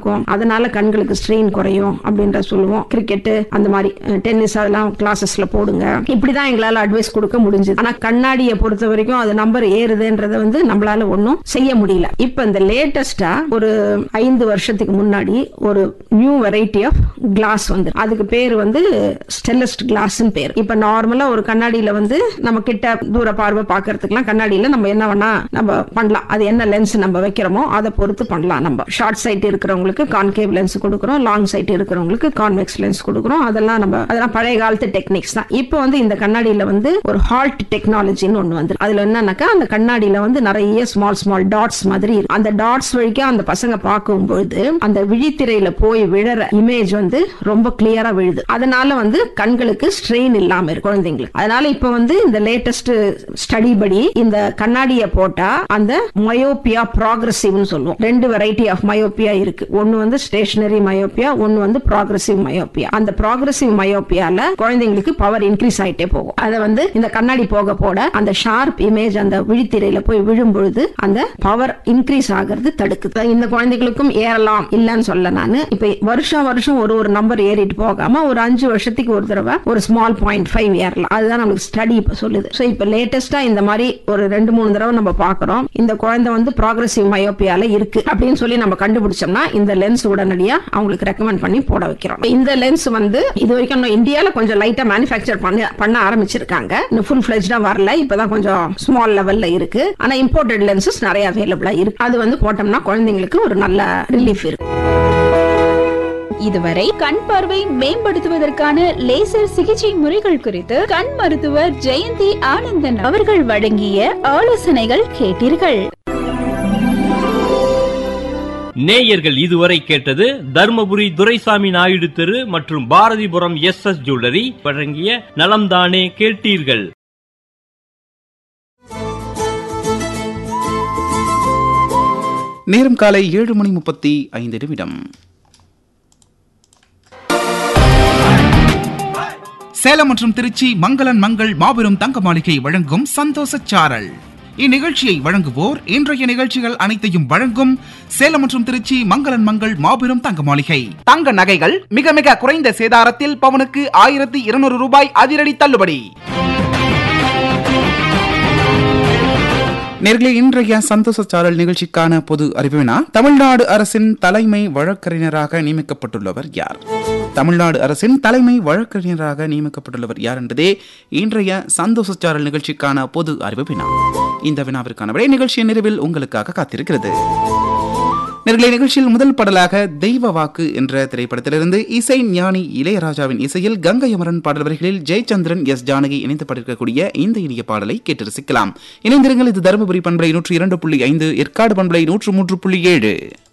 இருக்கும் அதனால கண்களுக்கு ஸ்ட்ரெயின் குறையும் அப்படின்ற சொல்லுவோம் கிரிக்கெட் அந்த மாதிரி டென்னிஸ் அதெல்லாம் கிளாஸஸ்ல போடுங்க இப்படிதான் எங்களால அட்வைஸ் கொடுக்க முடிஞ்சது ஆனா கண்ணாடியை பொறுத்த வரைக்கும் அது நம்பர் ஏறுதுன்றத வந்து நம்மளால ஒன்றும் செய்ய முடியல இப்ப இந்த லேட்டஸ்டா ஒரு ஐந்து வருஷத்துக்கு முன்னாடி ஒரு நியூ வெரைட்டி ஆஃப் கிளாஸ் வந்து அதுக்கு பேர் வந்து ஸ்டெல்லஸ்ட் கிளாஸ் பேர் இப்ப நார்மலா ஒரு கண்ணாடியில வந்து நம்ம கிட்ட தூர பார்வை பாக்குறதுக்குலாம் கண்ணாடியில நம்ம என்ன வேணா நம்ம பண்ணலாம் அது என்ன லென்ஸ் நம்ம வைக்கிறோமோ அதை பொறுத்து பண்ணலாம் நம்ம ஷார்ட் சைட் இருக்கிறவங்களுக்கு கான்கேவ் லென்ஸ் கொடுக்குறோம் லாங் சைட் இருக்கிறவங்களுக்கு கான்வெக்ஸ் லென்ஸ் கொடுக்குறோம் அதெல்லாம் நம்ம அதெல்லாம் பழைய காலத்து டெக்னிக்ஸ் தான் இப்போ வந்து இந்த கண்ணாடியில வந்து ஒரு ஹால்ட் டெக்னாலஜின்னு ஒண்ணு வந்து அதுல என்னன்னாக்கா அந்த கண்ணாடியில வந்து நிறைய ஸ்மால் ஸ்மால் டாட்ஸ் மாதிரி இருக்கு. அந்த டாட்ஸ் வழிக்கா அந்த பசங்க பார்க்கும்பொழுது அந்த விழித்திரையில போய் விழற இமேஜ் வந்து ரொம்ப கிளியரா விழுது அதனால வந்து கண்களுக்கு ஸ்ட்ரெயின் இல்லாம இருக்கு குழந்தைங்களுக்கு அதனால இப்ப வந்து இந்த லேட்டஸ்ட் ஸ்டடி படி இந்த கண்ணாடியை போட்டா அந்த மயோபியா ப்ராக்ரசிவ்னு சொல்லுவோம் ரெண்டு வெரைட்டி ஆஃப் மயோபியா இருக்கு ஒன்னு வந்து ஸ்டேஷனரி மயோபியா ஒன்னு வந்து ப்ராக்ரசிவ் மயோபியா அந்த ப்ராக்ரசிவ் மயோபியால குழந்தைங்களுக்கு பவர் இன்க்ரீஸ் ஆயிட்டே போகும் அதை வந்து இந்த கண்ணாடி போக போட அந்த ஷார்ப் இமேஜ் அந்த விழித்திரையில போய் விழும் பொழுது அந்த பவர் இன்க்ரீஸ் ஆகிறது தடுக்குது இந்த குழந்தைகளுக்கும் ஏறலாம் இல்லன்னு சொல்ல நானு இப்ப வருஷம் வருஷம் ஒரு ஒரு நம்பர் ஏறிட்டு போகாம ஒரு அஞ்சு வருஷத்துக்கு ஒரு தடவை ஒரு ஸ்மால் பாயிண்ட் ஃபைவ் ஏறலாம் அதுதான் நம்மளுக்கு ஸ்டடி இப்ப சொல்லுது சோ இப்ப லேட்டஸ்டா இந்த மாதிரி ஒரு ரெண்டு மூணு தடவை நம்ம பாக்குறோம் இந்த குழந்தை வந்து ப்ராக்ரசிவ் மயோப்பியால இருக்கு அப்படின்னு சொல்லி நம்ம கண்டுபிடிச்சோம்னா இந்த லென்ஸ் உடனடியா அவங்களுக்கு ரெக்கமெண்ட் பண்ணி போட வைக்கிறோம் இந்த லென்ஸ் வந்து இது வரைக்கும் இன்னும் இந்தியால கொஞ்சம் லைட்டா மேனுஃபேக்சர் பண்ண பண்ண ஆரம்பிச்சிருக்காங்க இன்னும் ஃபுல் ஃபிளெஜ்டா வரல இப்பதான் கொஞ்சம் ஸ்மால் லெவல்ல இருக்கு ஆனா இம்போர்ட்டட் லென்சஸ் நிறைய அவைலபிளா இருக்கு அது வந்து போட்டோம்னா குழந்தைங்களுக்கு ஒரு நல்ல ரிலீஃப் இருக்கு இதுவரை கண் பார்வை மேம்படுத்துவதற்கான லேசர் சிகிச்சை முறைகள் குறித்து கண் மருத்துவர் ஜெயந்தி ஆனந்தன் அவர்கள் வழங்கிய ஆலோசனைகள் கேட்டீர்கள் நேயர்கள் இதுவரை கேட்டது தர்மபுரி துரைசாமி நாயுடு தெரு மற்றும் பாரதிபுரம் எஸ் எஸ் ஜுவல்லரி வழங்கிய நலம்தானே கேட்டீர்கள் நேரம் காலை ஏழு மணி முப்பத்தி ஐந்து நிமிடம் சேலம் மற்றும் திருச்சி மங்களன் மங்கள் மாபெரும் தங்க மாளிகை வழங்கும் சந்தோஷ சாரல் இந்நிகழ்ச்சியை வழங்குவோர் இன்றைய நிகழ்ச்சிகள் அனைத்தையும் வழங்கும் சேலம் மற்றும் திருச்சி மங்களன் மங்கள் மாபெரும் தங்க மாளிகை தங்க நகைகள் மிக மிக குறைந்த சேதாரத்தில் பவனுக்கு ஆயிரத்தி இருநூறு ரூபாய் அதிரடி தள்ளுபடி நேர்களே இன்றைய சந்தோஷ சாரல் நிகழ்ச்சிக்கான பொது அறிவினா தமிழ்நாடு அரசின் தலைமை வழக்கறிஞராக நியமிக்கப்பட்டுள்ளவர் யார் தமிழ்நாடு அரசின் தலைமை வழக்கறிஞராக நியமிக்கப்பட்டுள்ளவர் யார் என்பதே இன்றைய சந்தோஷ சாரல் நிகழ்ச்சிக்கான பொது அறிவு வினா இந்த வினாவிற்கான விடை நிகழ்ச்சியின் நிறைவில் உங்களுக்காக காத்திருக்கிறது நேர்களை நிகழ்ச்சியில் முதல் பாடலாக தெய்வ வாக்கு என்ற திரைப்படத்திலிருந்து இசை ஞானி இளையராஜாவின் இசையில் கங்கை அமரன் பாடல் வரிகளில் ஜெயச்சந்திரன் எஸ் ஜானகி இணைந்து பாடிருக்கக்கூடிய இந்த இனிய பாடலை கேட்டு ரசிக்கலாம் இணைந்திருங்கள் இது தருமபுரி பண்பலை நூற்றி இரண்டு புள்ளி ஐந்து ஏற்காடு பண்பலை நூற்று மூன்று புள்ளி ஏழு